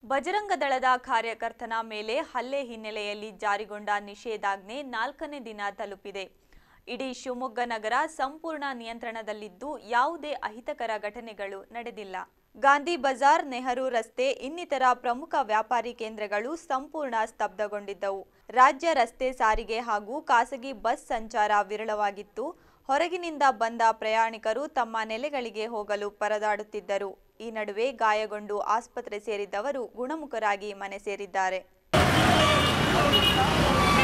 ಬಜರಂಗ ದಳದ ಕಾರ್ಯಕರ್ತನ ಮೇಲೆ ಹಲ್ಲೆ ಹಿನ್ನೆಲೆಯಲ್ಲಿ ಜಾರಿಗೊಂಡ ನಿಷೇಧಾಜ್ಞೆ ನಾಲ್ಕನೇ ದಿನ ತಲುಪಿದೆ ಇಡೀ ಶಿವಮೊಗ್ಗ ನಗರ ಸಂಪೂರ್ಣ ನಿಯಂತ್ರಣದಲ್ಲಿದ್ದು ಯಾವುದೇ ಅಹಿತಕರ ಘಟನೆಗಳು ನಡೆದಿಲ್ಲ ಗಾಂಧಿ ಬಜಾರ್ ನೆಹರು ರಸ್ತೆ ಇನ್ನಿತರ ಪ್ರಮುಖ ವ್ಯಾಪಾರಿ ಕೇಂದ್ರಗಳು ಸಂಪೂರ್ಣ ಸ್ತಬ್ಧಗೊಂಡಿದ್ದವು ರಾಜ್ಯ ರಸ್ತೆ ಸಾರಿಗೆ ಹಾಗೂ ಖಾಸಗಿ ಬಸ್ ಸಂಚಾರ ವಿರಳವಾಗಿತ್ತು ಹೊರಗಿನಿಂದ ಬಂದ ಪ್ರಯಾಣಿಕರು ತಮ್ಮ ನೆಲೆಗಳಿಗೆ ಹೋಗಲು ಪರದಾಡುತ್ತಿದ್ದರು ಈ ನಡುವೆ ಗಾಯಗೊಂಡು ಆಸ್ಪತ್ರೆ ಸೇರಿದ್ದವರು ಗುಣಮುಖರಾಗಿ ಮನೆ ಸೇರಿದ್ದಾರೆ